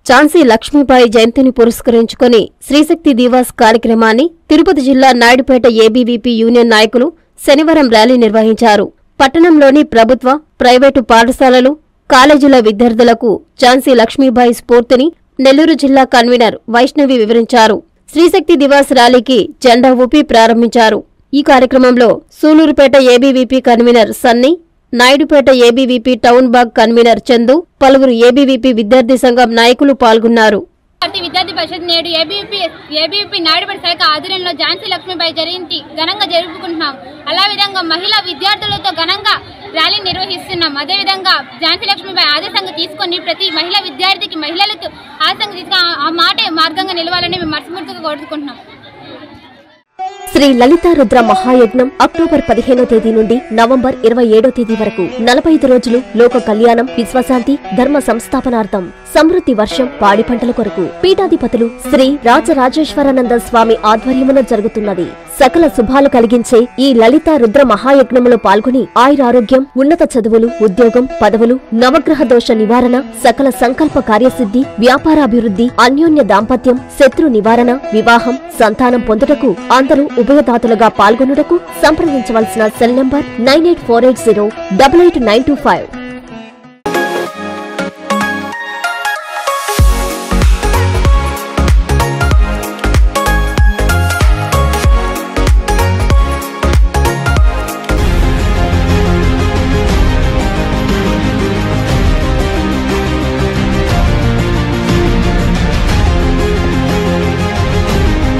ఝాన్సీ లక్ష్మీబాయి జయంతిని పురస్కరించుకొని శ్రీశక్తి దివాస్ కార్యక్రమాన్ని తిరుపతి జిల్లా నాయుడుపేట ఏబీవీపీ యూనియన్ నాయకులు శనివారం ర్యాలీ నిర్వహించారు పట్టణంలోని ప్రభుత్వ ప్రైవేటు పాఠశాలలు కాలేజీల విద్యార్థులకు ఝాన్సీ లక్ష్మీబాయి స్ఫూర్తిని నెల్లూరు జిల్లా కన్వీనర్ వైష్ణవి వివరించారు శ్రీశక్తి దివాస్ ర్యాలీకి జెండా ఊపి ప్రారంభించారు ఈ కార్యక్రమంలో Sullurpeta ABVP convener Sunny Naidupeta ABVP town బాగ్ కన్వీనర్ చందు పలువురు ఏబీవీపీ విద్యార్థి సంఘం నాయకులు పాల్గొన్నారు పార్టీ విద్యార్థి పరిషత్ నేడు ఏబీపీ ఏబీపీ నాయుడుపేట శాఖ ఆధ్వర్యంలో ఝాన్సీ లక్ష్మీబాయి జయంతి ఘనంగా జరుపుకుంటున్నాం అలా విధంగా మహిళా విద్యార్థులతో ఘనంగా ర్యాలీ నిర్వహిస్తున్నాం అదేవిధంగా ఝాన్సీ లక్ష్మీబాయి ఆదేశంగా తీసుకొని ప్రతి మహిళా విద్యార్థికి మహిళలకు ఆదేశంగా తీసుకుని ఆ- ఆ మాటే మార్గంగా నిలవాలని మేము మనస్ఫూర్తిగా కోరుకుంటున్నాం శ్రీ లలితా రుద్ర మహాయజ్ఞం అక్టోబర్ పదిహేనో తేదీ నుండి నవంబర్ ఇరవై ఏడో తేదీ వరకు నలభై ఐదు రోజులు లోక కళ్యాణం విశ్వశాంతి ధర్మ సంస్థాపనార్థం సమృద్ధి వర్షం పాడి పంటల కొరకు పీఠాధిపతులు శ్రీ రాజరాజేశ్వరానంద స్వామి ఆధ్వర్యమున జరుగుతున్నది సకల శుభాలు కలిగించే ఈ లలితా రుద్ర మహాయజ్ఞములో పాల్గొని ఆయురారోగ్యం ఉన్నత చదువులు ఉద్యోగం పదవులు నవగ్రహ దోష నివారణ సకల సంకల్ప కార్యసిద్ధి వ్యాపారాభివృద్ధి అన్యోన్య దాంపత్యం శత్రు నివారణ వివాహం సంతానం పొందుటకు అందరూ ఉభయదాతలుగా పాల్గొనుటకు సంప్రదించవలసిన cell number nine eight four eight zero double eight nine two five